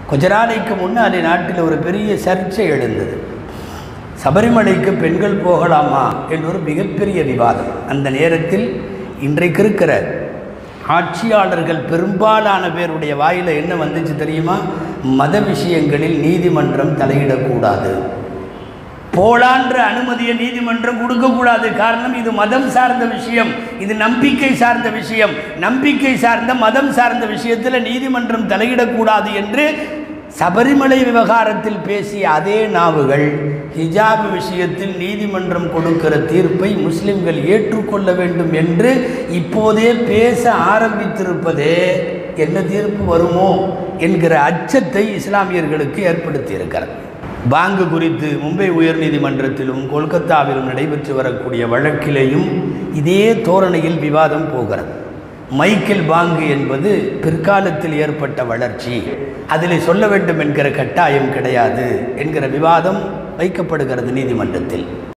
கொஞ்ச நாளைக்கு முன்னாடி நாட்டில் ஒரு பெரிய சர்ச்சை எழுந்தது சபரிமலைக்கு பெண்கள் போகலாமா என்ற ஒரு மிகப்பெரிய விவாதம் அந்த நேரத்தில் இன்றைக்கு இருக்கிற ஆட்சியாளர்கள் பெரும்பாலான பேருடைய வாயில் என்ன வந்துச்சு தெரியுமா மத விஷயங்களில் நீதிமன்றம் தலையிடக்கூடாது போலான்ற அனுமதியை நீதிமன்றம் கொடுக்கக்கூடாது காரணம் இது மதம் சார்ந்த விஷயம் இது நம்பிக்கை சார்ந்த விஷயம் நம்பிக்கை சார்ந்த மதம் சார்ந்த விஷயத்தில் நீதிமன்றம் தலையிடக்கூடாது என்று சபரிமலை விவகாரத்தில் பேசிய அதே நாவுகள் ஹிஜாப் விஷயத்தில் நீதிமன்றம் கொடுக்கிற தீர்ப்பை முஸ்லிம்கள் ஏற்றுக்கொள்ள வேண்டும் என்று இப்போதே பேச ஆரம்பித்திருப்பதே என்ன தீர்ப்பு வருமோ என்கிற அச்சத்தை இஸ்லாமியர்களுக்கு ஏற்படுத்தி இருக்கிறது பாங்கு குறித்து மும்பை உயர்நீதிமன்றத்திலும் கொல்கத்தாவிலும் நடைபெற்று வரக்கூடிய வழக்கிலேயும் இதே தோரணையில் விவாதம் போகிறது மைக்கேல் பாங்கு என்பது பிற்காலத்தில் ஏற்பட்ட வளர்ச்சி அதில் சொல்ல வேண்டும் என்கிற கட்டாயம் கிடையாது என்கிற விவாதம் வைக்கப்படுகிறது நீதிமன்றத்தில்